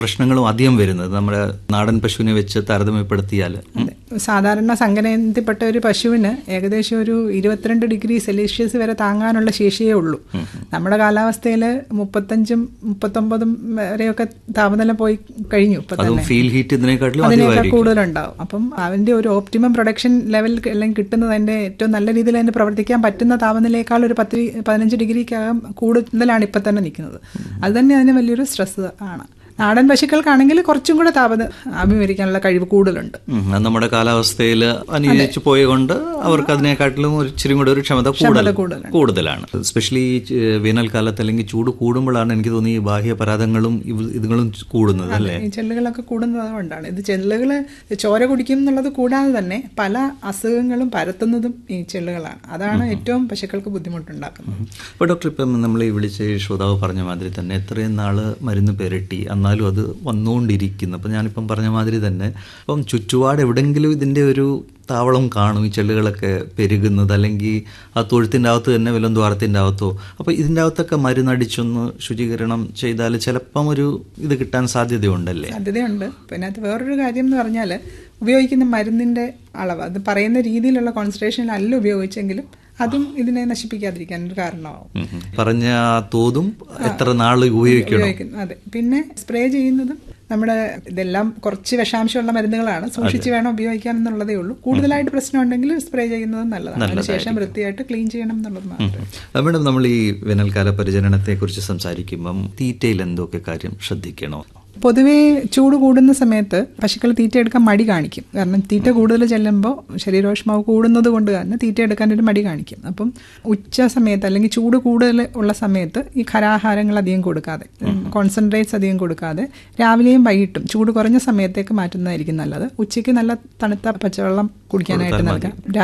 പ്രശ്നങ്ങളും അധികം വരുന്നത് നമ്മുടെ നാടൻ പശുവിനെ വെച്ച് താരതമ്യപ്പെടുത്തിയാൽ അതെ. സാധാരണ സങ്കരയിൽപ്പെട്ട ഒരു പശുവിന് ഏകദേശം ഒരു ഇരുപത്തിരണ്ട് ഡിഗ്രി സെൽഷ്യസ് വരെ താങ്ങാനുള്ള ശേഷിയേ ഉള്ളൂ നമ്മുടെ കാലാവസ്ഥയിൽ മുപ്പത്തഞ്ചും മുപ്പത്തൊമ്പതും വരെയൊക്കെ താപനില പോയി കഴിഞ്ഞു ഇപ്പൊ അതും തന്നെ ഫീൽ ഹീറ്റ് ഇതിനെക്കാട്ടിലും അതിനേക്കാൾ അധികമായിരിക്കും കൂടുതലുണ്ടാവും അപ്പം അതിന്റെ ഒരു ഓപ്റ്റിമം പ്രൊഡക്ഷൻ ലെവൽ അല്ലെങ്കിൽ കിട്ടുന്നത് അതിന്റെ ഏറ്റവും നല്ല രീതിയിൽ അതിന് പ്രവർത്തിക്കാൻ പറ്റുന്ന താപനിലയേക്കാൾ ഒരു പത്ത് പതിനഞ്ച് ഡിഗ്രിക്കകം കൂടുതലാണ് ഇപ്പം തന്നെ നിൽക്കുന്നത് അത് തന്നെ അതിന് വലിയൊരു സ്ട്രെസ് ആണ് നാടൻ പശുക്കൾക്കാണെങ്കിൽ കുറച്ചും കൂടെ താപത അഭിമുഖീകരിക്കാനുള്ള കഴിവ് കൂടുതലുണ്ട് ഉം, അത് നമ്മുടെ കാലാവസ്ഥയിൽ അനുയോജിച്ച് പോയതുകൊണ്ട് അവർക്ക് അതിനെക്കാട്ടിലും ഒരു ഇച്ചിരി കൂടെ ഒരു ക്ഷമത കൂടുതൽ കൂടുതലാണ്. കൂടുതലാണ് സ്പെഷ്യലി വേനൽക്കാലത്ത് അല്ലെങ്കിൽ ചൂട് കൂടുമ്പോഴാണ് എനിക്ക് തോന്നി ഈ ബാഹ്യ പരാതങ്ങളും ഇവ- ഇതുങ്ങളും കൂടുന്നത് അല്ലേ ഈ ചെല്ലുകളൊക്കെ കൂടുന്നത് കൊണ്ടാണ് ഇത് ചെല്ലുകൾ ചോര കുടിക്കും എന്നുള്ളത് കൂടാതെ തന്നെ പല അസുഖങ്ങളും പരത്തുന്നതും ഈ ചെല്ലുകളാണ് അതാണ് ഏറ്റവും പശുക്കൾക്ക് ബുദ്ധിമുട്ടുണ്ടാക്കുന്നത് അപ്പോൾ ഡോക്ടർ ഇപ്പം നമ്മൾ ഈ വിളിച്ച ഈ ശ്രോതാവ് പറഞ്ഞ മാതിരി തന്നെ എത്രയും നാള് മരുന്ന് പെരട്ടി എന്നാലും അത് വന്നുകൊണ്ടിരിക്കുന്നു അപ്പം ഞാനിപ്പം പറഞ്ഞ മാതിരി തന്നെ അപ്പം ചുറ്റുപാട് എവിടെയെങ്കിലും ഇതിൻ്റെ ഒരു താവളം കാണും ഈ ചെള്ളുകളൊക്കെ പെരുകുന്നത് അല്ലെങ്കിൽ ആ തൊഴുത്തിൻ്റെ അകത്ത് തന്നെ വല്ലതും ദ്വാരത്തിൻ്റെ അകത്തോ അപ്പോൾ ഇതിൻ്റെ അകത്തൊക്കെ മരുന്നടിച്ചൊന്ന് ശുചീകരണം ചെയ്താൽ ചിലപ്പം ഒരു ഇത് കിട്ടാൻ സാധ്യതയുണ്ടല്ലേ സാധ്യതയുണ്ട് പിന്നെ അത് വേറൊരു കാര്യം എന്ന് പറഞ്ഞാൽ ഉപയോഗിക്കുന്ന മരുന്നിന്റെ അളവ് അത് പറയുന്ന രീതിയിലുള്ള കോൺസെൻട്രേഷനിലല്ല ഉപയോഗിച്ചെങ്കിലും അതും ഇതിനെ നശിപ്പിക്കാതിരിക്കാൻ ഒരു കാരണമാവും ഉം ഉം. പറഞ്ഞ ആ തോതും എത്ര നാൾ ഉപയോഗിക്കണം ഉപയോഗിക്കുന്നു അതെ പിന്നെ സ്പ്രേ ചെയ്യുന്നതും നമ്മുടെ ഇതെല്ലാം കുറച്ച് വിഷാംശമുള്ള മരുന്നുകളാണ് സൂക്ഷിച്ച് വേണം ഉപയോഗിക്കാൻ എന്നുള്ളതേ ഉള്ളൂ കൂടുതലായിട്ട് പ്രശ്നം ഉണ്ടെങ്കിൽ സ്പ്രേ ചെയ്യുന്നതും നല്ലതാണ് അതിനുശേഷം വൃത്തിയായിട്ട് ക്ലീൻ ചെയ്യണം എന്നുള്ളത് മാത്രമേ ആ, മേഡം നമ്മൾ ഈ വേനൽക്കാല പരിചരണത്തെ കുറിച്ച് സംസാരിക്കുമ്പം തീറ്റയിൽ എന്തൊക്കെ കാര്യം ശ്രദ്ധിക്കണോ പൊതുവേ ചൂട് കൂടുന്ന സമയത്ത് പശുക്കൾ തീറ്റ എടുക്കാൻ മടി കാണിക്കും കാരണം തീറ്റ കൂടുതൽ ചെല്ലുമ്പോൾ ശരീരോഷ്മാവ് കൂടുന്നത് കൊണ്ട് തന്നെ തീറ്റ എടുക്കാൻ ഒരു മടി കാണിക്കും അപ്പം ഉച്ച സമയത്ത് അല്ലെങ്കിൽ ചൂട് കൂടുതൽ ഉള്ള സമയത്ത് ഈ ഖരാഹാരങ്ങൾ അധികം കൊടുക്കാതെ കോൺസെൻട്രേറ്റ്സ് അധികം കൊടുക്കാതെ രാവിലെയും വൈകിട്ടും ചൂട് കുറഞ്ഞ സമയത്തേക്ക് മാറ്റുന്നതായിരിക്കും നല്ലത് ഉച്ചയ്ക്ക് നല്ല തണുത്ത പച്ചവെള്ളം കുടിക്കാനായിട്ട് നൽകാം